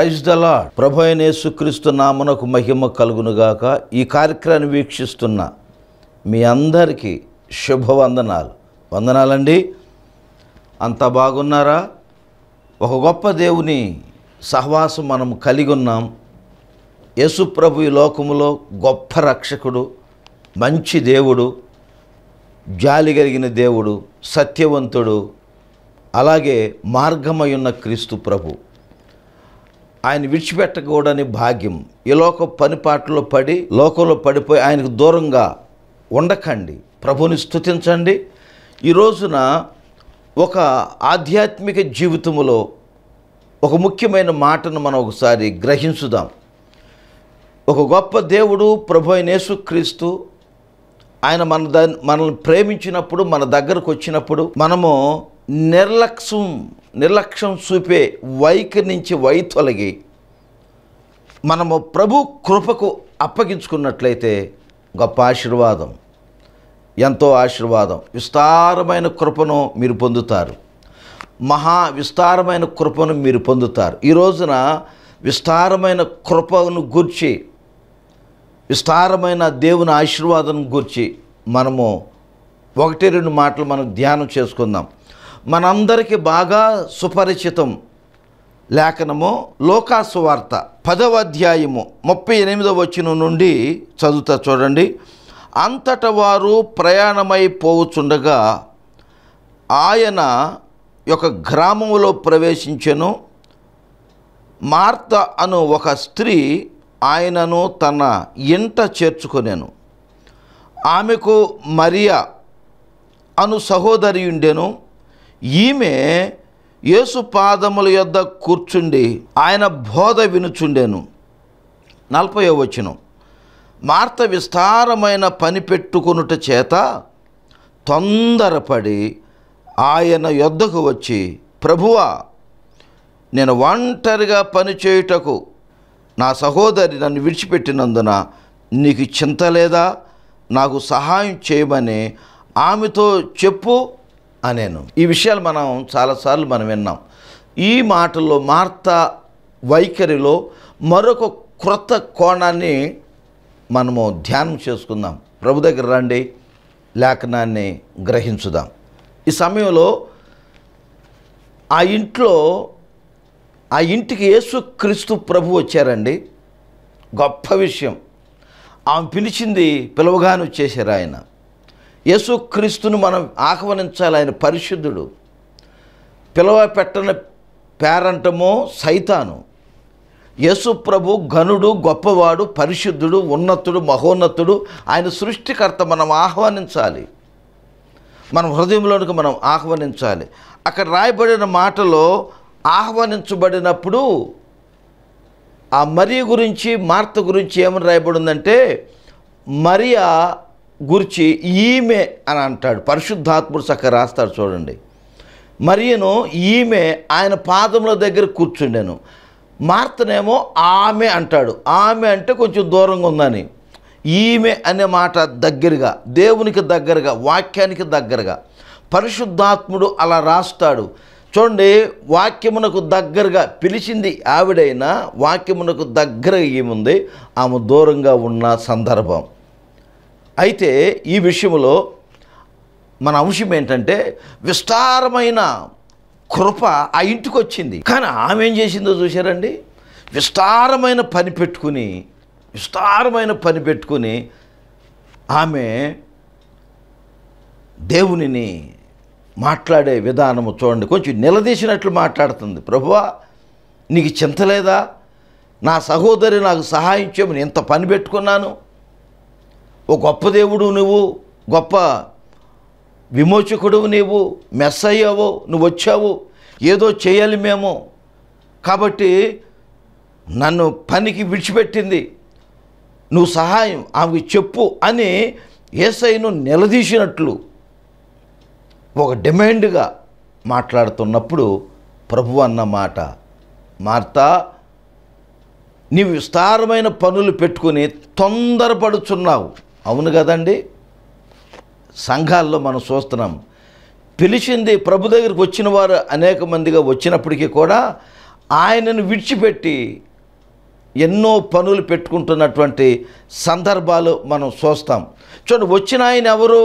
praise the lord ప్రభు అయిన యేసుక్రీస్తు నామనకు మహిమ కలుగునుగాక ఈ కార్యక్రమాన్ని వీక్షిస్తున్న మీ అందరికీ శుభవందనాలు వందనాలండి అంతా బాగున్నారా ఒక గొప్ప దేవుని సహవాసం మనం కలిగి ఉన్నాం యేసు ప్రభు ఈ లోకములో గొప్ప రక్షకుడు మంచి దేవుడు జాలి కలిగిన దేవుడు సత్యవంతుడు అలాగే మార్గమై ఉన్న క్రీస్తు ప్రభు ఆయన విడిచిపెట్టకూడని భాగ్యం ఈ లోక పనిపాట్లో పడి లోకంలో పడిపోయి ఆయనకు దూరంగా ఉండకండి ప్రభుని స్తుతించండి ఈ రోజున ఒక ఆధ్యాత్మిక జీవితంలో ఒక ముఖ్యమైన మాటను మనం ఒకసారి గ్రహించుదాం ఒక గొప్ప దేవుడు ప్రభు అయిన యేసుక్రీస్తు ఆయన మన ద మనల్ని ప్రేమించినప్పుడు మన దగ్గరకు వచ్చినప్పుడు మనము నిర్లక్ష్యం నిర్లక్ష్యం చూపే వైఖరి నుంచి వైతొలగి మనము ప్రభు కృపకు అప్పగించుకున్నట్లయితే గొప్ప ఆశీర్వాదం ఎంతో ఆశీర్వాదం విస్తారమైన కృపను మీరు పొందుతారు మహా విస్తారమైన కృపను మీరు పొందుతారు ఈ రోజున విస్తారమైన కృపను గూర్చి విస్తారమైన దేవుని ఆశీర్వాదం గురించి మనము ఒకటి రెండు మాటలు మనం ధ్యానం చేసుకుందాం మనందరికీ బాగా సుపరిచితం లేఖనము లోకాసు వార్త పదవ అధ్యాయము ముప్పై ఎనిమిదవ వచనం నుండి చదువుతా చూడండి అంతట వారు ప్రయాణమై పోవుచుండగా ఆయన ఒక గ్రామములో ప్రవేశించెను మార్త అను ఒక స్త్రీ ఆయనను తన ఇంట చేర్చుకొనెను ఆమెకు మరియా అను సహోదరి ఉండెను ఈమె యేసు పాదముల యొద్ద కూర్చుండి ఆయన బోధ వినుచుండెను నలభై వచనం మార్త విస్తారమైన పని పెట్టుకొనుట చేత తొందరపడి ఆయన యొద్దకు వచ్చి ప్రభువా నేను ఒంటరిగా పని చేయుటకు నా సహోదరి నన్ను విడిచిపెట్టినందున నీకు చింత లేదా నాకు సహాయం చేయమని ఆమెతో చెప్పు అనేను ఈ విషయాలు మనం చాలాసార్లు మనం విన్నాం ఈ మాటల్లో మార్త వైఖరిలో మరొక క్రొత్త కోణాన్ని మనము ధ్యానం చేసుకుందాం ప్రభు దగ్గర రండి లేఖనాన్ని గ్రహించుదాం ఈ సమయంలో ఆ ఇంట్లో ఆ ఇంటికి యేసుక్రీస్తు ప్రభు వచ్చారండి గొప్ప విషయం ఆమె పిలిచింది పిలవగానే వచ్చేసారు ఆయన యేసుక్రీస్తును మనం ఆహ్వానించాలి ఆయన పరిశుద్ధుడు పిలవ పెట్టని పేరంటమో సైతాను యేసు ప్రభు ఘనుడు గొప్పవాడు పరిశుద్ధుడు ఉన్నతుడు మహోన్నతుడు ఆయన సృష్టికర్త మనం ఆహ్వానించాలి మన హృదయంలోనికి మనం ఆహ్వానించాలి అక్కడ రాయబడిన మాటలో ఆహ్వానించబడినప్పుడు ఆ మరియ గురించి మార్త గురించి ఏమని రాయబడిందంటే మరియా గురించి ఈమె అని అంటాడు పరిశుద్ధాత్ముడు చక్కగా రాస్తాడు చూడండి మరియను ఈమె ఆయన పాదముల దగ్గర కూర్చుండాను మార్తనేమో ఆమె అంటాడు ఆమె అంటే కొంచెం దూరంగా ఉందని ఈమె అనే మాట దగ్గరగా దేవునికి దగ్గరగా వాక్యానికి దగ్గరగా పరిశుద్ధాత్ముడు అలా రాస్తాడు చూడండి వాక్యమునకు దగ్గరగా పిలిచింది ఆవిడైనా వాక్యమునకు దగ్గరగా ఏముంది ఆమె దూరంగా ఉన్న సందర్భం అయితే ఈ విషయంలో మన అంశం ఏంటంటే విస్తారమైన కృప ఆ ఇంటికి వచ్చింది కానీ ఆమె ఏం చేసిందో చూశారండి విస్తారమైన పని పెట్టుకుని విస్తారమైన పని పెట్టుకుని ఆమె దేవునిని మాట్లాడే విధానము చూడండి కొంచెం నిలదీసినట్లు మాట్లాడుతుంది ప్రభువా నీకు చింత లేదా నా సహోదరి నాకు సహాయం చేయమని ఎంత పని పెట్టుకున్నాను ఓ గొప్ప దేవుడు నువ్వు గొప్ప విమోచకుడు నీవు మెస్ అయ్యావు నువ్వు వచ్చావు ఏదో చేయాలి మేము కాబట్టి నన్ను పనికి విడిచిపెట్టింది నువ్వు సహాయం ఆమెకు చెప్పు అని ఏసైను నిలదీసినట్లు ఒక డిమాండ్గా మాట్లాడుతున్నప్పుడు ప్రభు అన్న మాట మార్తా నీవు విస్తారమైన పనులు పెట్టుకుని తొందరపడుచున్నావు అవును కదండి సంఘాల్లో మనం చూస్తున్నాం పిలిచింది ప్రభు దగ్గరికి వచ్చిన వారు అనేక మందిగా వచ్చినప్పటికీ కూడా ఆయనను విడిచిపెట్టి ఎన్నో పనులు పెట్టుకుంటున్నటువంటి సందర్భాలు మనం చూస్తాం చూడండి వచ్చిన ఆయన ఎవరు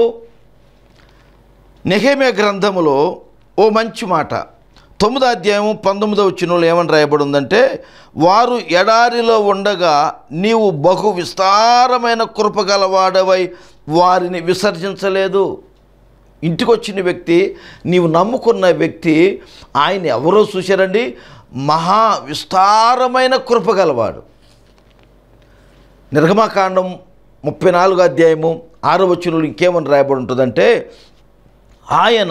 నెహేమే గ్రంథములో ఓ మంచి మాట తొమ్మిదో అధ్యాయం పంతొమ్మిదో వచ్చినలో ఏమని రాయబడి ఉందంటే వారు ఎడారిలో ఉండగా నీవు బహు విస్తారమైన కృపగలవాడవై వారిని విసర్జించలేదు ఇంటికి వచ్చిన వ్యక్తి నీవు నమ్ముకున్న వ్యక్తి ఆయన ఎవరో చూశారండి మహా విస్తారమైన కృపగలవాడు నిర్గమాకాండం ముప్పై నాలుగు అధ్యాయము ఆరో వచనంలో ఇంకేమని రాయబడి ఉంటుందంటే ఆయన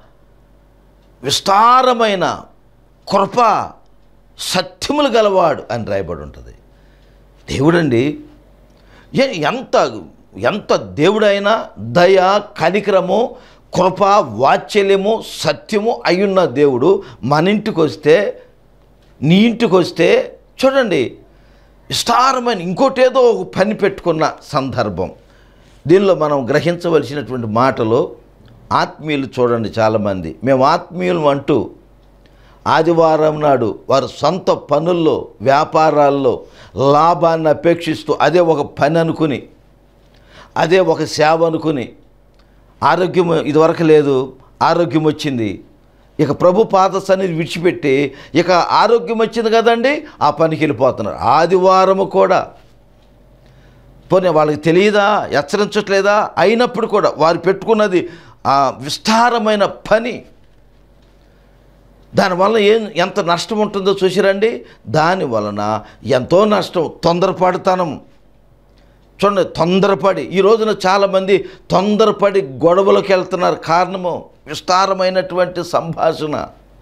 విస్తారమైన కృప సత్యములు గలవాడు అని రాయబడి ఉంటుంది దేవుడండి ఎ- ఎంత ఎంత దేవుడైనా దయ కనికరము కృప వాత్సల్యము సత్యము అయ్యున్న దేవుడు మన ఇంటికి వస్తే నీ ఇంటికి వస్తే చూడండి విస్తారమైన ఇంకోటేదో ఒక పని పెట్టుకున్న సందర్భం దీనిలో మనం గ్రహించవలసినటువంటి మాటలు ఆత్మీయులు చూడండి చాలామంది మేము ఆత్మీయులు అంటూ ఆదివారం నాడు వారి సొంత పనుల్లో వ్యాపారాల్లో లాభాన్ని అపేక్షిస్తూ అదే ఒక పని అనుకుని అదే ఒక సేవ అనుకుని ఆరోగ్యం ఇదివరకు లేదు ఆరోగ్యం వచ్చింది ఇక ప్రభు పాద సన్నిధి విడిచిపెట్టి ఇక ఆరోగ్యం వచ్చింది కదండి ఆ పనికి వెళ్ళిపోతున్నారు ఆదివారము కూడా పోనీ వాళ్ళకి తెలియదా హెచ్చరించట్లేదా అయినప్పుడు కూడా వారు పెట్టుకున్నది ఆ విస్తారమైన పని దానివల్ల ఏం ఎంత నష్టం ఉంటుందో చూసిరండి దాని వలన ఎంతో నష్టం తొందరపడతనం చూడండి తొందరపడి ఈ రోజున చాలామంది తొందరపడి గొడవలకు వెళ్తున్నారు కారణము విస్తారమైనటువంటి సంభాషణ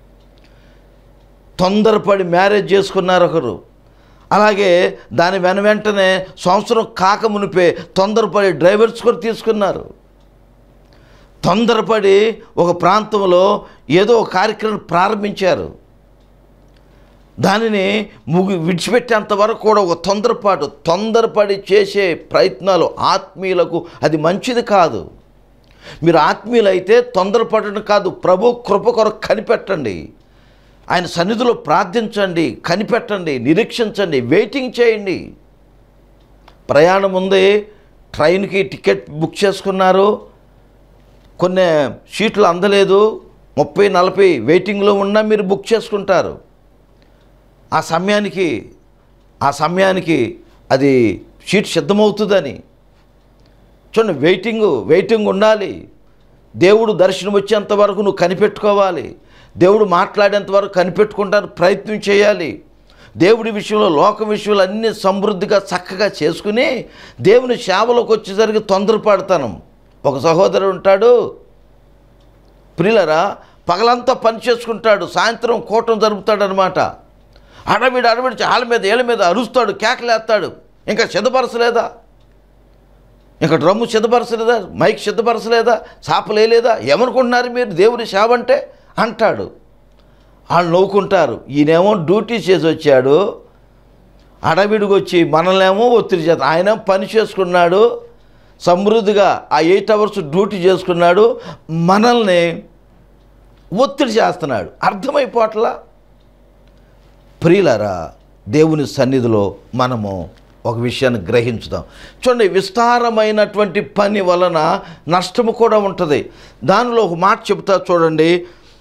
తొందరపడి మ్యారేజ్ చేసుకున్నారు ఒకరు అలాగే దాని వెన వెంటనే సంవత్సరం కాక మునిపే తొందరపడి డ్రైవర్స్ కూడా తీసుకున్నారు తొందరపడి ఒక ప్రాంతంలో ఏదో ఒక కార్యక్రమం ప్రారంభించారు దానిని ముగి విడిచిపెట్టేంత వరకు కూడా ఒక తొందరపాటు తొందరపడి చేసే ప్రయత్నాలు ఆత్మీయులకు అది మంచిది కాదు మీరు ఆత్మీయులైతే తొందరపడడం కాదు ప్రభు కృప కొరకు కనిపెట్టండి ఆయన సన్నిధిలో ప్రార్థించండి కనిపెట్టండి నిరీక్షించండి వెయిటింగ్ చేయండి ప్రయాణం ఉంది ట్రైన్కి టికెట్ బుక్ చేసుకున్నారు కొన్ని సీట్లు అందలేదు ముప్పై నలభై వెయిటింగ్లో ఉన్నా మీరు బుక్ చేసుకుంటారు ఆ సమయానికి ఆ సమయానికి అది సీట్ సిద్ధమవుతుందని చూడండి వెయిటింగ్ వెయిటింగ్ ఉండాలి దేవుడు దర్శనం వచ్చేంత వరకు నువ్వు కనిపెట్టుకోవాలి దేవుడు మాట్లాడేంత వరకు కనిపెట్టుకుంటాను ప్రయత్నం చేయాలి దేవుడి విషయంలో లోక విషయంలో అన్ని సమృద్ధిగా చక్కగా చేసుకుని దేవుని సేవలోకి వచ్చేసరికి తొందరపడతాను ఒక సహోదరుడు ఉంటాడు ప్రియులరా పగలంతా పని చేసుకుంటాడు సాయంత్రం కూటం జరుపుతాడనమాట అడవిడి అడవిడి వాళ్ళ మీద ఏళ్ళ మీద అరుస్తాడు కేకలేస్తాడు ఇంకా సిద్ధపరచలేదా ఇంకా డ్రమ్ము సిద్ధపరచలేదా మైక్ సిద్ధపరచలేదా చాపలేలేదా ఏమనుకుంటున్నారు మీరు దేవుని సేవ అంటే అంటాడు వాళ్ళు నవ్వుకుంటారు ఈయనేమో డ్యూటీ చేసి వచ్చాడు అడవిడికి వచ్చి మనల్నేమో ఒత్తిడి చేత ఆయన పని చేసుకున్నాడు సమృద్ధిగా ఆ ఎయిట్ అవర్స్ డ్యూటీ చేసుకున్నాడు మనల్ని ఒత్తిడి చేస్తున్నాడు అర్థమైపోట్లా ప్రియులరా దేవుని సన్నిధిలో మనము ఒక విషయాన్ని గ్రహించుదాం చూడండి విస్తారమైనటువంటి పని వలన నష్టము కూడా ఉంటుంది దానిలో ఒక మాట చెబుతా చూడండి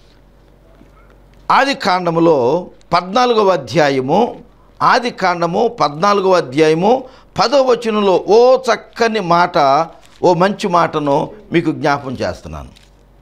ఆది కాండములో పద్నాలుగవ అధ్యాయము ఆది కాండము పద్నాలుగవ అధ్యాయము పదో వచనంలో ఓ చక్కని మాట ఓ మంచి మాటను మీకు జ్ఞాపం చేస్తున్నాను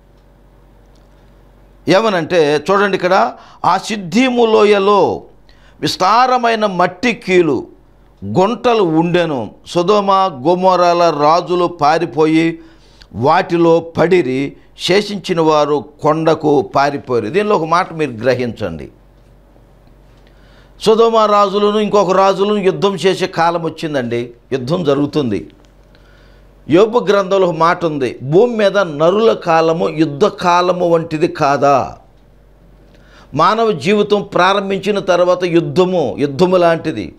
ఏమనంటే చూడండి ఇక్కడ ఆ సిద్ధిము లోయలో విస్తారమైన మట్టి కీలు గుంటలు ఉండెను సుధోమ గోమోరాల రాజులు పారిపోయి వాటిలో పడిరి శేషించిన వారు కొండకు పారిపోయారు దీనిలో ఒక మాట మీరు గ్రహించండి సుధోమ రాజులను ఇంకొక రాజులను యుద్ధం చేసే కాలం వచ్చిందండి యుద్ధం జరుగుతుంది యోబు గ్రంథంలో ఒక మాట ఉంది భూమి మీద నరుల కాలము యుద్ధ కాలము వంటిది కాదా మానవ జీవితం ప్రారంభించిన తర్వాత యుద్ధము యుద్ధము లాంటిది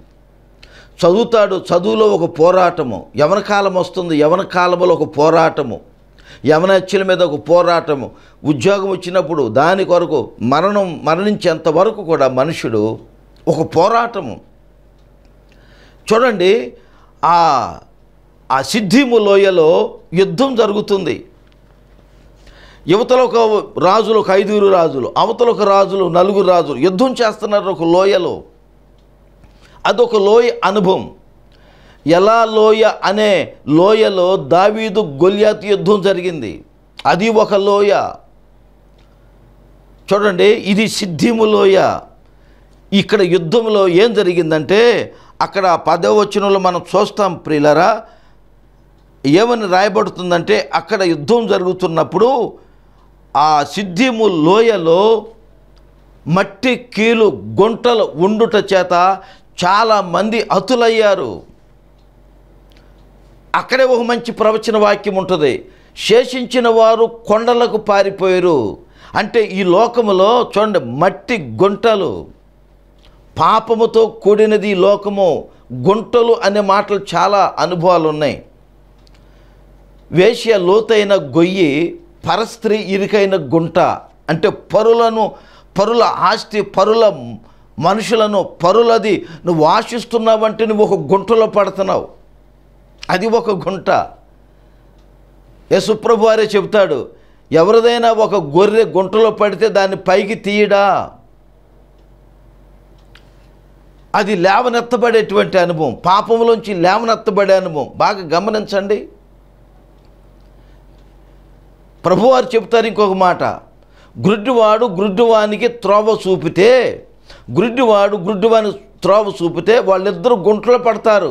చదువుతాడు చదువులో ఒక పోరాటము యవన కాలం వస్తుంది యవన కాలంలో ఒక పోరాటము యవనచ్చల మీద ఒక పోరాటము ఉద్యోగం వచ్చినప్పుడు దాని కొరకు మరణం మరణించేంత వరకు కూడా మనుషుడు ఒక పోరాటము చూడండి ఆ ఆ సిద్ధిము లోయలో యుద్ధం జరుగుతుంది యువతలో ఒక రాజులు ఒక ఐదుగురు రాజులు అవతల ఒక రాజులు నలుగురు రాజులు యుద్ధం చేస్తున్నారు ఒక లోయలో అదొక లోయ అనుభవం ఎలా లోయ అనే లోయలో దావీదు గొల్యాత్ యుద్ధం జరిగింది అది ఒక లోయ చూడండి ఇది సిద్ధిము లోయ ఇక్కడ యుద్ధంలో ఏం జరిగిందంటే అక్కడ పదవ వచనంలో మనం చూస్తాం ప్రియులరా ఏమని రాయబడుతుందంటే అక్కడ యుద్ధం జరుగుతున్నప్పుడు ఆ సిద్ధిము లోయలో మట్టి కీలు గుంటలు ఉండుట చేత చాలామంది అతులయ్యారు అక్కడే ఒక మంచి ప్రవచన వాక్యం ఉంటుంది శేషించిన వారు కొండలకు పారిపోయారు అంటే ఈ లోకములో చూడండి మట్టి గుంటలు పాపముతో కూడినది ఈ లోకము గుంటలు అనే మాటలు చాలా అనుభవాలు ఉన్నాయి వేశ్య లోతైన గొయ్యి పరస్త్రీ ఇరుకైన గుంట అంటే పరులను పరుల ఆస్తి పరుల మనుషులను పరులది నువ్వు ఆశిస్తున్నావంటే నువ్వు ఒక గుంటలో పడుతున్నావు అది ఒక గుంట యశుప్రభు వారే చెబుతాడు ఎవరిదైనా ఒక గొర్రె గుంటలో పడితే దాన్ని పైకి తీయడా అది లేవనెత్తబడేటువంటి అనుభవం పాపంలోంచి లేవనెత్తబడే అనుభవం బాగా గమనించండి ప్రభువారు చెప్తారు ఇంకొక మాట గుడ్డివాడు గుడ్డివానికి త్రోవ చూపితే గుడ్డివాడు గుడ్డివాని త్రోవ చూపితే వాళ్ళిద్దరూ గుంటలో పడతారు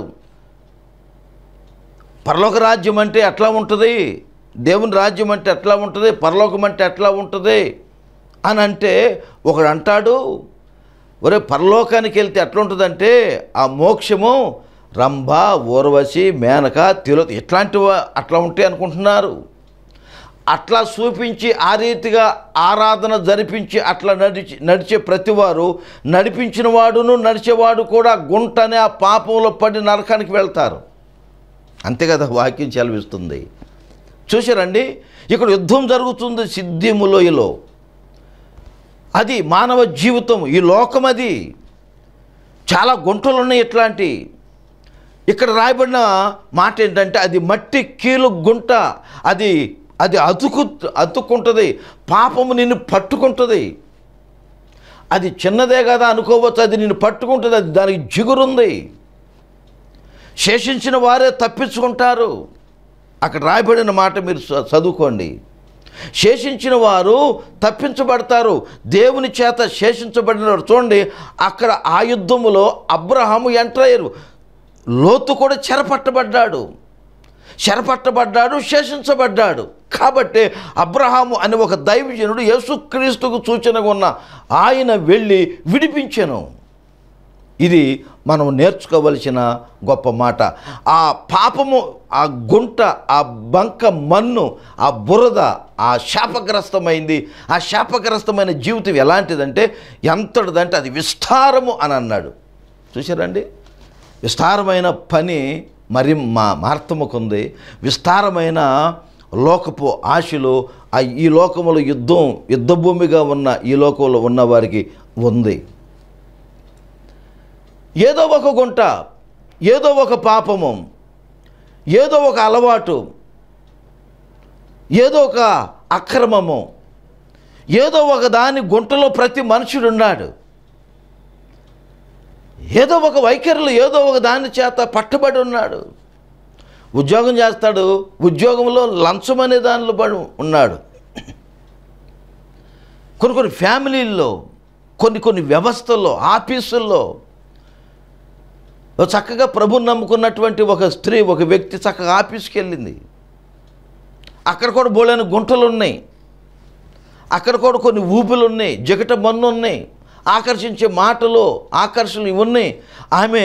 పరలోక రాజ్యం అంటే ఎట్లా ఉంటుంది దేవుని రాజ్యం అంటే ఎట్లా ఉంటుంది పరలోకం అంటే ఎట్లా ఉంటుంది అని అంటే ఒకడు అంటాడు ఒరే పరలోకానికి వెళ్తే ఎట్లా ఉంటుందంటే ఆ మోక్షము రంభ ఊర్వశి మేనక తిలో ఇట్లాంటివి అట్లా ఉంటాయి అనుకుంటున్నారు అట్లా చూపించి ఆ రీతిగా ఆరాధన జరిపించి అట్లా నడిచి నడిచే ప్రతివారు నడిపించిన వాడును నడిచేవాడు కూడా గుంటనే ఆ పాపంలో పడి నరకానికి వెళ్తారు అంతే కదా వాక్యం చెలవిస్తుంది చూసారండి ఇక్కడ యుద్ధం జరుగుతుంది సిద్ధిములోయలో అది మానవ జీవితం ఈ లోకం అది చాలా గుంటలు ఉన్నాయి ఇట్లాంటి ఇక్కడ రాయబడిన మాట ఏంటంటే అది మట్టి కీలు గుంట అది అది అతుకు అతుక్కుంటుంది పాపము నిన్ను పట్టుకుంటుంది అది చిన్నదే కదా అనుకోవచ్చు అది నిన్ను పట్టుకుంటుంది అది దానికి జిగురుంది శేషించిన వారే తప్పించుకుంటారు అక్కడ రాయబడిన మాట మీరు చ- చదువుకోండి శేషించిన వారు తప్పించబడతారు దేవుని చేత శేషించబడిన వారు చూడండి అక్కడ ఆ యుద్ధములో అబ్రహాము ఎంటర్ అయ్యారు లోతు కూడా చెరపట్టబడ్డాడు చెరపట్టబడ్డాడు శేషించబడ్డాడు కాబట్టి అబ్రహాము అనే ఒక దైవజనుడు యేసుక్రీస్తుకు సూచనగా ఉన్న ఆయన వెళ్ళి విడిపించెను ఇది మనం నేర్చుకోవలసిన గొప్ప మాట ఆ పాపము ఆ గుంట ఆ బంక మన్ను ఆ బురద ఆ శాపగ్రస్తమైంది ఆ శాపగ్రస్తమైన జీవితం ఎలాంటిదంటే ఎంతటిదంటే అది విస్తారము అని అన్నాడు చూసారండి విస్తారమైన పని మరి మా మార్తముకుంది విస్తారమైన లోకపు ఆశలు ఆ ఈ లోకములో యుద్ధం యుద్ధభూమిగా ఉన్న ఈ లోకంలో ఉన్న వారికి ఉంది ఏదో ఒక గుంట ఏదో ఒక పాపము ఏదో ఒక అలవాటు ఏదో ఒక అక్రమము ఏదో ఒక దాని గుంటలో ప్రతి మనుషుడు ఉన్నాడు ఏదో ఒక వైఖరిలో ఏదో ఒక దాని చేత పట్టుబడి ఉన్నాడు ఉద్యోగం చేస్తాడు ఉద్యోగంలో లంచం అనే దానిలో పడి ఉన్నాడు కొన్ని కొన్ని ఫ్యామిలీల్లో కొన్ని కొన్ని వ్యవస్థల్లో ఆఫీసుల్లో ఓ చక్కగా ప్రభుని నమ్ముకున్నటువంటి ఒక స్త్రీ ఒక వ్యక్తి చక్కగా ఆఫీస్కి వెళ్ళింది అక్కడ కూడా బోలైన గుంటలు ఉన్నాయి అక్కడ కూడా కొన్ని ఊపులు ఉన్నాయి జగట మన్ను ఉన్నాయి ఆకర్షించే మాటలు ఆకర్షణలు ఇవి ఉన్నాయి ఆమె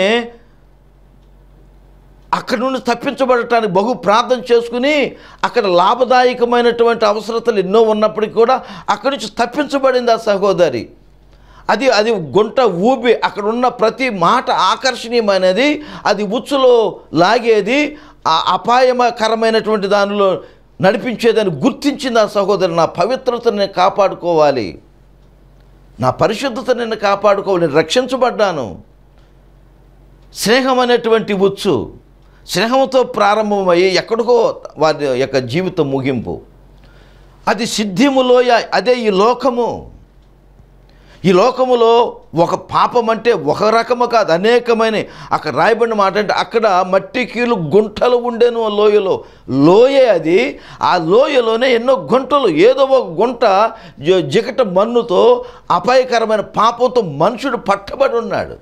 అక్కడ నుండి తప్పించబడటానికి బహు ప్రార్థన చేసుకుని అక్కడ లాభదాయకమైనటువంటి అవసరతలు ఎన్నో ఉన్నప్పటికీ కూడా అక్కడి నుంచి తప్పించబడింది ఆ సహోదరి అది అది గుంట ఊపి అక్కడ ఉన్న ప్రతి మాట ఆకర్షణీయమైనది అది ఉచ్చులో లాగేది ఆ అపాయకరమైనటువంటి దానిలో నడిపించేదని గుర్తించింది ఆ సహోదరు నా పవిత్రతను నేను కాపాడుకోవాలి నా పరిశుద్ధత నిన్ను కాపాడుకోవాలి నేను రక్షించబడ్డాను స్నేహం అనేటువంటి ఉచ్చు స్నేహంతో ప్రారంభమయ్యి ఎక్కడికో వారి యొక్క జీవితం ముగింపు అది సిద్ధిములోయ అదే ఈ లోకము ఈ లోకములో ఒక పాపం అంటే ఒక రకము కాదు అనేకమైన అక్కడ రాయబడిన మాట అంటే అక్కడ మట్టి కీలు గుంటలు ఉండేను ఆ లోయలో లోయే అది ఆ లోయలోనే ఎన్నో గుంటలు ఏదో ఒక గుంట జ- జిగట మన్నుతో అపాయకరమైన పాపంతో మనుషుడు పట్టబడి ఉన్నాడు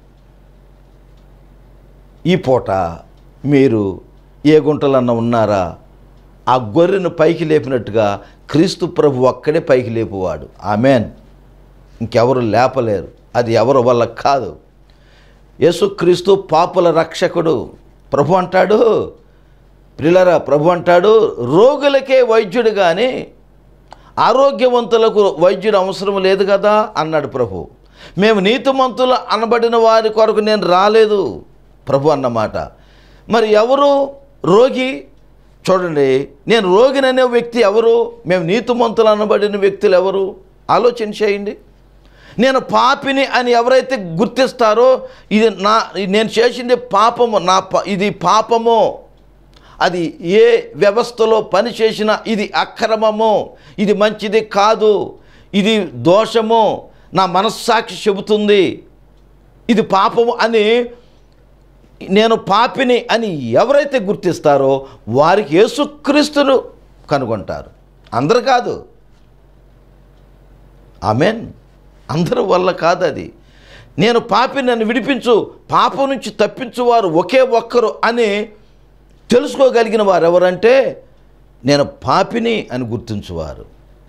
ఈ పూట మీరు ఏ గుంటలన్నా ఉన్నారా ఆ గొర్రెను పైకి లేపినట్టుగా క్రీస్తు ప్రభు ఒక్కడే పైకి లేపువాడు ఆమెన్ ఇంకెవరు లేపలేరు అది ఎవరి వల్ల కాదు యేసుక్రీస్తు పాపుల రక్షకుడు ప్రభు అంటాడు ప్రిలరా ప్రభు అంటాడు రోగులకే వైద్యుడు కానీ ఆరోగ్యవంతులకు వైద్యుడు అవసరం లేదు కదా అన్నాడు ప్రభు మేము నీతిమంతులు అనబడిన వారి కొరకు నేను రాలేదు ప్రభు అన్నమాట మరి ఎవరు రోగి చూడండి నేను రోగిననే వ్యక్తి ఎవరు మేము నీతిమంతులు అనబడిన వ్యక్తులు ఎవరు ఆలోచన చేయండి నేను పాపిని అని ఎవరైతే గుర్తిస్తారో ఇది నా నేను చేసింది పాపము నా ప ఇది పాపము అది ఏ వ్యవస్థలో పని చేసినా ఇది అక్రమము ఇది మంచిది కాదు ఇది దోషము నా మనస్సాక్షి చెబుతుంది ఇది పాపము అని నేను పాపిని అని ఎవరైతే గుర్తిస్తారో వారికి యేసుక్రీస్తును కనుగొంటారు అందరు కాదు ఆమెన్ అందరి వల్ల కాదు అది నేను పాపి నన్ను విడిపించు పాపం నుంచి తప్పించువారు ఒకే ఒక్కరు అని తెలుసుకోగలిగిన వారు ఎవరంటే నేను పాపిని అని గుర్తించువారు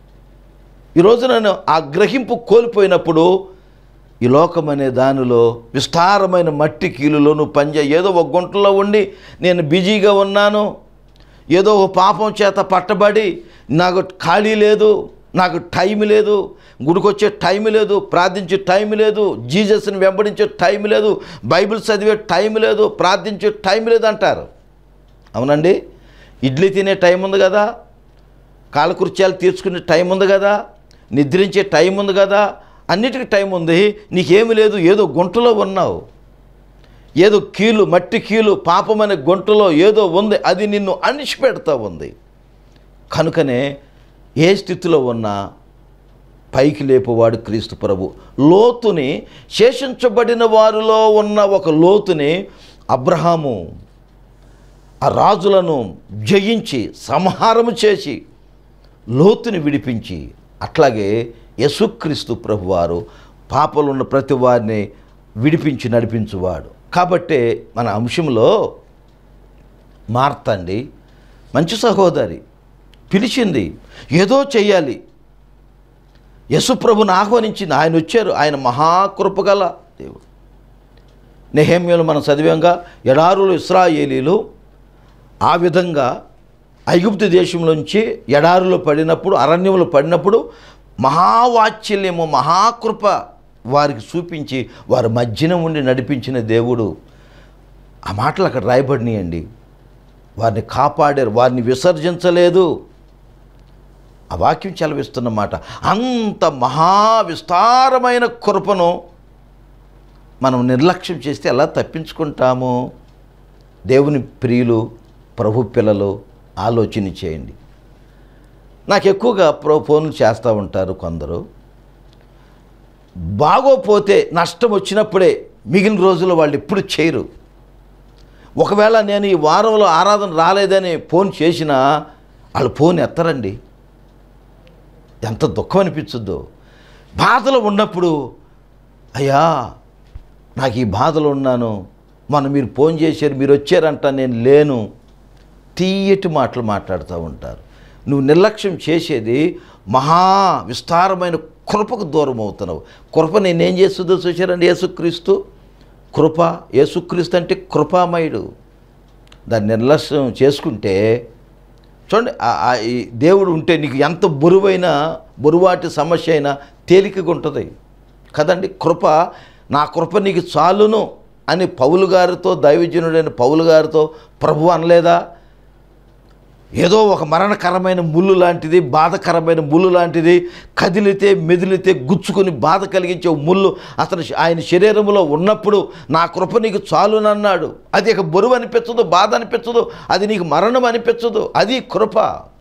ఈరోజు నేను ఆ గ్రహింపు కోల్పోయినప్పుడు ఈ లోకం అనే దానిలో విస్తారమైన మట్టి కీలులో నువ్వు పనిచే ఏదో ఒక గుంటలో ఉండి నేను బిజీగా ఉన్నాను ఏదో ఒక పాపం చేత పట్టబడి నాకు ఖాళీ లేదు నాకు టైం లేదు గుడికొచ్చే టైం లేదు ప్రార్థించే టైం లేదు జీజస్ని వెంబడించే టైం లేదు బైబిల్ చదివే టైం లేదు ప్రార్థించే టైం లేదు అంటారు అవునండి ఇడ్లీ తినే టైం ఉంది కదా కాలకృత్యాలు తీర్చుకునే టైం ఉంది కదా నిద్రించే టైం ఉంది కదా అన్నిటికీ టైం ఉంది నీకేమి లేదు ఏదో గుంటలో ఉన్నావు ఏదో కీలు మట్టి కీలు పాపమనే గుంటలో ఏదో ఉంది అది నిన్ను అణిచిపెడతా ఉంది కనుకనే ఏ స్థితిలో ఉన్నా పైకి లేపువాడు క్రీస్తు ప్రభు లోతుని శేషించబడిన వారిలో ఉన్న ఒక లోతుని అబ్రహాము ఆ రాజులను జయించి సంహారము చేసి లోతుని విడిపించి అట్లాగే యసుక్రీస్తు ప్రభువారు పాపలున్న ప్రతి వారిని విడిపించి నడిపించువాడు కాబట్టే మన అంశంలో మార్తండి మంచి సహోదరి పిలిచింది ఏదో చెయ్యాలి యశుప్రభుని ఆహ్వానించింది ఆయన వచ్చారు ఆయన మహాకృపగల దేవుడు నెహేమ్యలు మనం చదివాంగా ఎడారులు ఇస్రాయేలీలు ఆ విధంగా ఐగుప్తు దేశంలోంచి ఎడారులో పడినప్పుడు అరణ్యంలో పడినప్పుడు మహావాత్సల్యము మహాకృప వారికి చూపించి వారి మధ్యన ఉండి నడిపించిన దేవుడు ఆ మాటలు అక్కడ రాయబడినాయండి వారిని కాపాడారు వారిని విసర్జించలేదు ఆ వాక్యం చెలవిస్తున్నమాట అంత మహా విస్తారమైన కృపను మనం నిర్లక్ష్యం చేస్తే ఎలా తప్పించుకుంటాము దేవుని ప్రియులు ప్రభు పిల్లలు ఆలోచన చేయండి నాకు ఎక్కువగా ప్రో ఫోన్లు చేస్తూ ఉంటారు కొందరు బాగోపోతే నష్టం వచ్చినప్పుడే మిగిలిన రోజుల్లో వాళ్ళు ఎప్పుడు చేయరు ఒకవేళ నేను ఈ వారంలో ఆరాధన రాలేదని ఫోన్ చేసినా వాళ్ళు ఫోన్ ఎత్తరండి ఎంత దుఃఖం అనిపించుద్దో బాధలో ఉన్నప్పుడు అయ్యా నాకు ఈ బాధలో ఉన్నాను మొన్న మీరు ఫోన్ చేశారు మీరు వచ్చారంట నేను లేను తీయటి మాటలు మాట్లాడుతూ ఉంటారు నువ్వు నిర్లక్ష్యం చేసేది మహా విస్తారమైన కృపకు దూరం అవుతున్నావు కృప నేనేం చేస్తుందో చూశారండి యేసుక్రీస్తు కృప యేసుక్రీస్తు అంటే కృపామయుడు దాన్ని నిర్లక్ష్యం చేసుకుంటే చూడండి ఆ- ఆ ఈ దేవుడు ఉంటే నీకు ఎంత బరువైన బరువాటి సమస్య అయినా తేలికగా ఉంటుంది కదండి కృప నా కృప నీకు చాలును అని పౌలు గారితో దైవజనుడైన పౌలు గారితో ప్రభు అనలేదా ఏదో ఒక మరణకరమైన ముళ్ళు లాంటిది బాధకరమైన ముళ్ళు లాంటిది కదిలితే మెదిలితే గుచ్చుకొని బాధ కలిగించే ఓ ముళ్ళు అతను ఆయన శరీరంలో ఉన్నప్పుడు నా కృప నీకు చాలునన్నాడు అది ఇక బరువు అనిపించదు బాధ అనిపించదు అది నీకు మరణం అనిపించదు అది కృప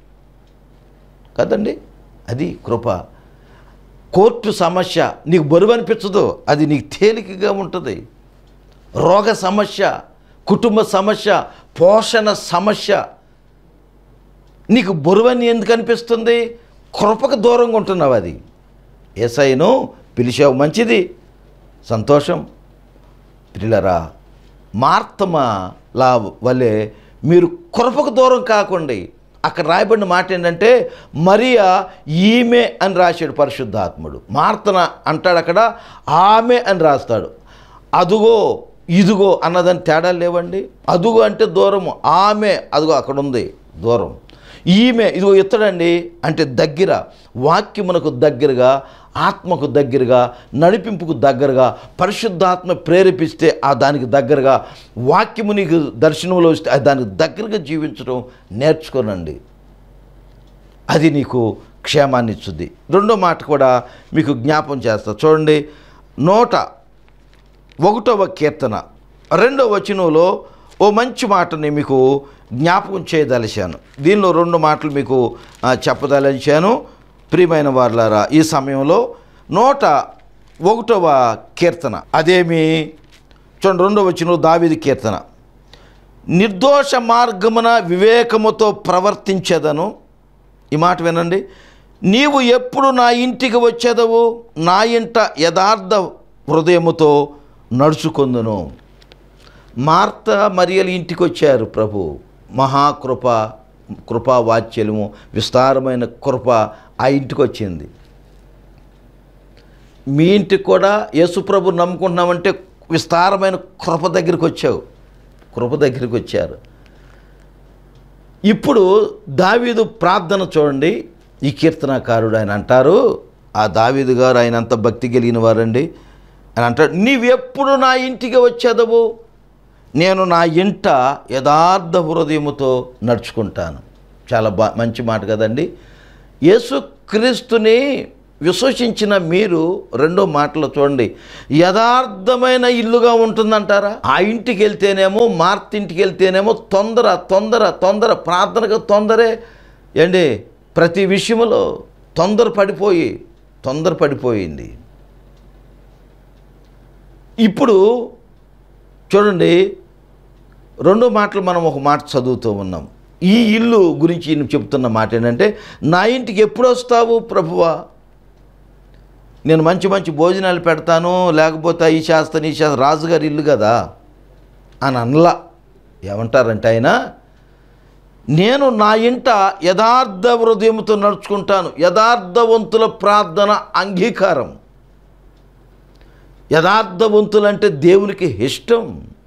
కదండి అది కృప కోర్టు సమస్య నీకు బరువు అనిపించదు అది నీకు తేలికగా ఉంటుంది రోగ సమస్య కుటుంబ సమస్య పోషణ సమస్య నీకు బరువని ఎందుకు అనిపిస్తుంది కృపకు దూరంగా ఉంటున్నావు అది ఏసైను పిలిచావు మంచిది సంతోషం పిల్లరా మార్తమలా వలె మీరు కృపకు దూరం కాకండి అక్కడ రాయబడిన మాట ఏంటంటే మరియా ఈమె అని రాశాడు పరిశుద్ధాత్ముడు మార్తన అంటాడు అక్కడ ఆమె అని రాస్తాడు అదుగో ఇదిగో అన్నదని తేడా లేవండి అదుగో అంటే దూరము ఆమె అదిగో అక్కడ ఉంది దూరం ఈమె ఇదిగో ఇత్తడండి అంటే దగ్గర వాక్యమునకు దగ్గరగా ఆత్మకు దగ్గరగా నడిపింపుకు దగ్గరగా పరిశుద్ధాత్మ ప్రేరేపిస్తే ఆ దానికి దగ్గరగా వాక్యము నీకు దర్శనంలో వస్తే ఆ దానికి దగ్గరగా జీవించడం నేర్చుకోనండి అది నీకు క్షేమాన్ని ఇచ్చుద్ది రెండో మాట కూడా మీకు జ్ఞాపం చేస్తా చూడండి నోట ఒకటవ కీర్తన రెండవ వచనంలో ఓ మంచి మాటని మీకు జ్ఞాపకం చేయదలిచాను దీనిలో రెండు మాటలు మీకు ఆ, చెప్పదలిచాను ప్రియమైన వారులారా ఈ సమయంలో నూట ఒకటవ కీర్తన అదేమి చూడండి రెండవ వచనంలో దావిది కీర్తన నిర్దోష మార్గమున వివేకముతో ప్రవర్తించేదను ఈ మాట వినండి నీవు ఎప్పుడు నా ఇంటికి వచ్చేదవు నా ఇంట యథార్థ హృదయముతో నడుచుకొందును మార్త మరియలు ఇంటికి వచ్చారు ప్రభు మహాకృప కృపా వాత్సల్యము విస్తారమైన కృప ఆ ఇంటికి వచ్చింది మీ ఇంటికి కూడా యేసుప్రభు నమ్ముకుంటున్నామంటే విస్తారమైన కృప దగ్గరికి వచ్చావు కృప దగ్గరికి వచ్చారు ఇప్పుడు దావీదు ప్రార్థన చూడండి ఈ కీర్తనాకారుడు ఆయన అంటారు ఆ దావీదు గారు ఆయన అంత భక్తి కలిగిన వారండి ఆయన అంటాడు నీవెప్పుడు నా ఇంటికి వచ్చేదవు నేను నా ఇంట యథార్థ హృదయముతో నడుచుకుంటాను చాలా బా మంచి మాట కదండి యేసుక్రీస్తుని విశ్వసించిన మీరు రెండో మాటలో చూడండి యథార్థమైన ఇల్లుగా ఉంటుందంటారా ఆ ఇంటికి వెళ్తేనేమో మార్తింటికి వెళ్తేనేమో తొందర తొందర తొందర ప్రార్థనకు తొందరే ఏండి ప్రతి విషయంలో తొందర పడిపోయి తొందర పడిపోయింది ఇప్పుడు చూడండి రెండో మాటలు మనం ఒక మాట చదువుతూ ఉన్నాం ఈ ఇల్లు గురించి ఈయన చెప్తున్న మాట ఏంటంటే నా ఇంటికి ఎప్పుడు వస్తావు ప్రభువా నేను మంచి మంచి భోజనాలు పెడతాను లేకపోతే ఈ చేస్తాను ఈ చేస్తాను రాజుగారి ఇల్లు కదా అని అనలా ఏమంటారంటే ఆయన నేను నా ఇంట యథార్థ హృదయంతో నడుచుకుంటాను యథార్థవంతుల ప్రార్థన అంగీకారం యథార్థవంతులంటే దేవునికి ఇష్టం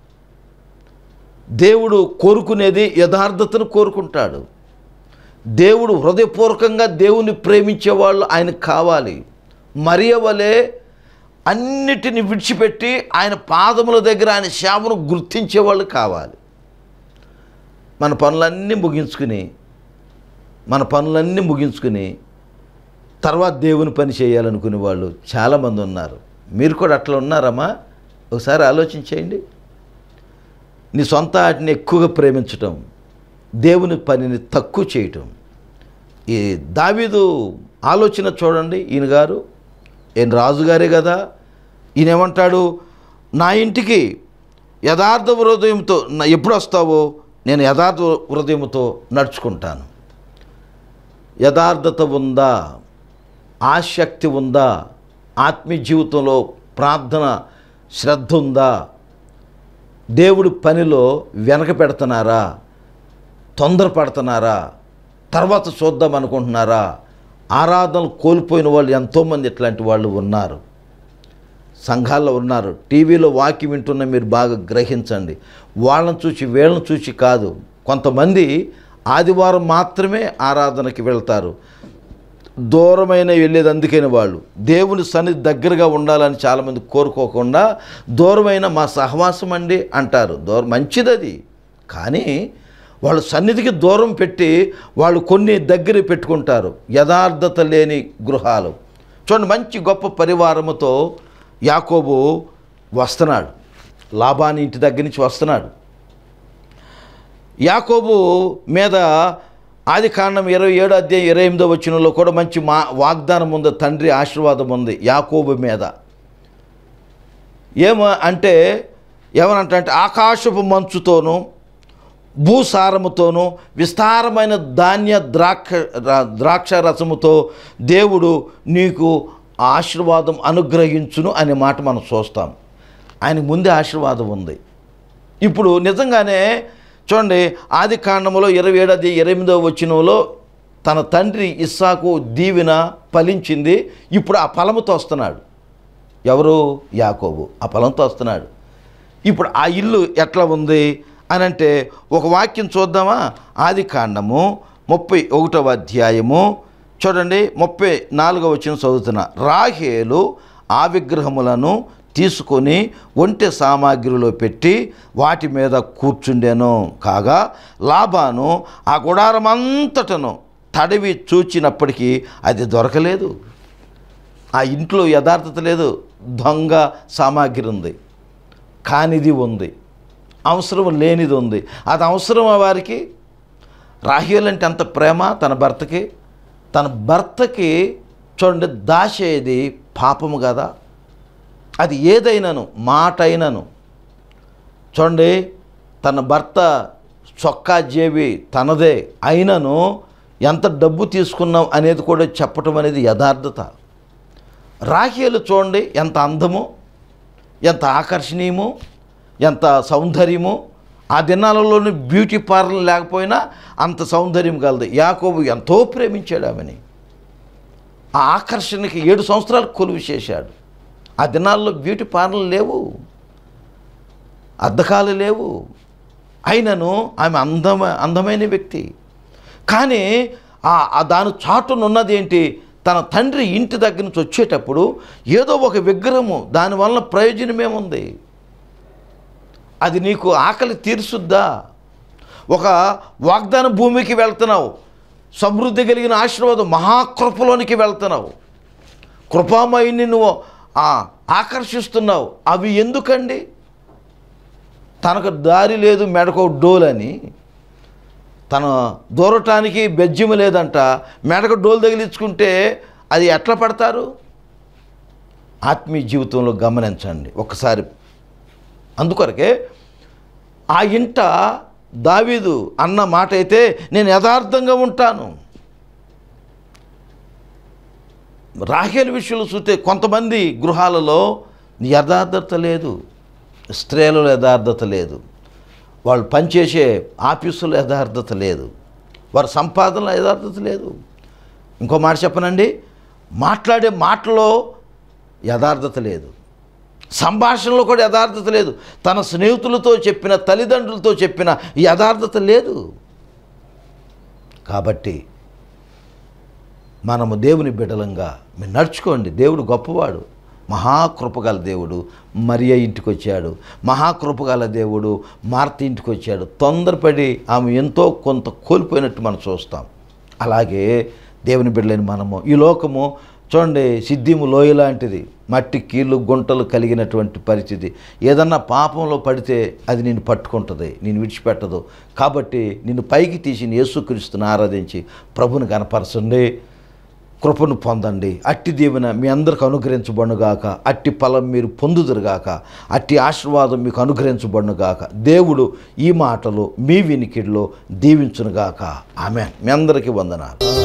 దేవుడు కోరుకునేది యథార్థతను కోరుకుంటాడు దేవుడు హృదయపూర్వకంగా దేవుని ప్రేమించే వాళ్ళు ఆయనకు కావాలి మరియ వలె అన్నిటిని విడిచిపెట్టి ఆయన పాదముల దగ్గర ఆయన సేవను గుర్తించే వాళ్ళు కావాలి మన పనులన్నీ ముగించుకుని మన పనులన్నీ ముగించుకుని తర్వాత దేవుని పని చేయాలనుకునే వాళ్ళు చాలామంది ఉన్నారు మీరు కూడా అట్లా ఉన్నారమ్మా ఒకసారి ఆలోచించేయండి నీ సొంత వాటిని ఎక్కువగా ప్రేమించటం దేవుని పనిని తక్కువ చేయటం ఈ దావీదు ఆలోచన చూడండి ఈయన గారు ఈయన రాజుగారే కదా ఈయన ఏమంటాడు నా ఇంటికి యథార్థ హృదయంతో నా ఎప్పుడు వస్తావో నేను యథార్థ హృదయంతో నడుచుకుంటాను యథార్థత ఉందా ఆసక్తి ఉందా ఆత్మీయ జీవితంలో ప్రార్థన శ్రద్ధ ఉందా దేవుడి పనిలో వెనక పెడుతున్నారా తొందరపడుతున్నారా తర్వాత చూద్దాం అనుకుంటున్నారా ఆరాధనలు కోల్పోయిన వాళ్ళు ఎంతోమంది ఇట్లాంటి వాళ్ళు ఉన్నారు సంఘాల్లో ఉన్నారు టీవీలో వాక్యం వింటున్న మీరు బాగా గ్రహించండి వాళ్ళని చూసి వీళ్ళని చూసి కాదు కొంతమంది ఆదివారం మాత్రమే ఆరాధనకి వెళ్తారు దూరమైన వెళ్ళేది అందుకని వాళ్ళు దేవుని సన్నిధి దగ్గరగా ఉండాలని చాలామంది కోరుకోకుండా దూరమైన మా సహవాసం అండి అంటారు దూరం మంచిది అది కానీ వాళ్ళ సన్నిధికి దూరం పెట్టి వాళ్ళు కొన్ని దగ్గర పెట్టుకుంటారు యథార్థత లేని గృహాలు చూడండి మంచి గొప్ప పరివారముతో యాకోబు వస్తున్నాడు లాభాని ఇంటి దగ్గర నుంచి వస్తున్నాడు యాకోబు మీద ఆది కాండం ఇరవై ఏడు అధ్యాయం ఇరవై ఎనిమిదో వచ్చినలో కూడా మంచి మా వాగ్దానం ఉంది తండ్రి ఆశీర్వాదం ఉంది యాకోబు మీద ఏమ అంటే ఏమనంటే అంటే ఆకాశపు మంచుతోనూ భూసారముతోనూ విస్తారమైన ధాన్య ద్రాక్ష రా- ద్రాక్ష రసముతో దేవుడు నీకు ఆశీర్వాదం అనుగ్రహించును అనే మాట మనం చూస్తాం ఆయనకు ముందే ఆశీర్వాదం ఉంది ఇప్పుడు నిజంగానే చూడండి ఆది కాండములో ఇరవై ఏడాది ఇరవై ఎనిమిదో వచ్చినలో తన తండ్రి ఇస్సాకు దీవెన ఫలించింది ఇప్పుడు ఆ ఫలముతో వస్తున్నాడు ఎవరు యాకోబు ఆ ఫలంతో వస్తున్నాడు ఇప్పుడు ఆ ఇల్లు ఎట్లా ఉంది అని అంటే ఒక వాక్యం చూద్దామా ఆది కాండము ముప్పై ఒకటవ అధ్యాయము చూడండి ముప్పై నాలుగవ వచ్చిన చదువుతున్నా రాహేలు ఆ విగ్రహములను తీసుకొని ఒంటె సామాగ్రిలో పెట్టి వాటి మీద కూర్చుండెను కాగా లాభాను ఆ గుడారం అంతటను తడివి చూచినప్పటికీ అది దొరకలేదు ఆ ఇంట్లో యథార్థత లేదు దొంగ సామాగ్రి ఉంది కానిది ఉంది అవసరం లేనిది ఉంది అది అవసరం వారికి రాహేల్ అంటే అంత ప్రేమ తన భర్తకి తన భర్తకి చూడండి దాచేది పాపము కదా అది ఏదైనాను మాట అయినను చూడండి తన భర్త చొక్కా జేబి తనదే అయినను ఎంత డబ్బు తీసుకున్నాం అనేది కూడా చెప్పటం అనేది యథార్థత రాఖీలు చూడండి ఎంత అందము ఎంత ఆకర్షణీయము ఎంత సౌందర్యము ఆ దినాలలోని బ్యూటీ పార్లర్ లేకపోయినా అంత సౌందర్యం కలదు యాకోబు ఎంతో ప్రేమించాడు ఆమెని ఆ ఆకర్షణకి ఏడు సంవత్సరాలు కొలువు చేశాడు ఆ దినాల్లో బ్యూటీ పార్లర్ లేవు అద్దకాలు లేవు అయినను ఆమె అందమ అందమైన వ్యక్తి కానీ ఆ ఆ దాని చాటునున్నది ఏంటి తన తండ్రి ఇంటి దగ్గర నుంచి వచ్చేటప్పుడు ఏదో ఒక విగ్రహము దానివల్ల ప్రయోజనమేముంది అది నీకు ఆకలి తీర్చుద్దా ఒక వాగ్దాన భూమికి వెళ్తున్నావు సమృద్ధి కలిగిన ఆశీర్వాదం మహాకృపలోనికి వెళ్తున్నావు కృపామయుని నువ్వు ఆ, ఆకర్షిస్తున్నావు అవి ఎందుకండి తనకు దారి లేదు మెడకో డోలని తన దూరటానికి బెజ్జము లేదంట మెడకు డోలు తగిలించుకుంటే అది ఎట్లా పడతారు ఆత్మీయ జీవితంలో గమనించండి ఒకసారి అందుకొరకే ఆ ఇంట దావీదు అన్న మాట అయితే నేను యథార్థంగా ఉంటాను రాహేల్ విషయంలో చూస్తే కొంతమంది గృహాలలో యథార్థత లేదు స్త్రీలలో యథార్థత లేదు వాళ్ళు పనిచేసే ఆఫీసులో యథార్థత లేదు వారి సంపాదనలో యథార్థత లేదు ఇంకో మాట చెప్పనండి మాట్లాడే మాటలో యథార్థత లేదు సంభాషణలో కూడా యథార్థత లేదు తన స్నేహితులతో చెప్పిన తల్లిదండ్రులతో చెప్పిన యథార్థత లేదు కాబట్టి మనము దేవుని బిడలంగా మీరు నడుచుకోండి దేవుడు గొప్పవాడు మహాకృపగల దేవుడు మరియ ఇంటికి వచ్చాడు మహాకృపగల దేవుడు మార్త ఇంటికి వచ్చాడు తొందరపడి ఆమె ఎంతో కొంత కోల్పోయినట్టు మనం చూస్తాం అలాగే దేవుని బిడ్డలేని మనము ఈ లోకము చూడండి సిద్ధిము లోయ లాంటిది మట్టి కీళ్ళు గుంటలు కలిగినటువంటి పరిస్థితి ఏదన్నా పాపంలో పడితే అది నిన్ను పట్టుకుంటుంది నేను విడిచిపెట్టదు కాబట్టి నిన్ను పైకి తీసి యేసుక్రీస్తుని ఆరాధించి ప్రభుని కనపరచండి కృపను పొందండి అట్టి దీవెన మీ అందరికి అనుగ్రహించబడుగాక అట్టి ఫలం మీరు పొందుదురుగాక అట్టి ఆశీర్వాదం మీకు అనుగ్రహించబడుగాక దేవుడు ఈ మాటలు మీ వినికిడిలో దీవించునుగాక ఆమె మీ అందరికీ వందనాలు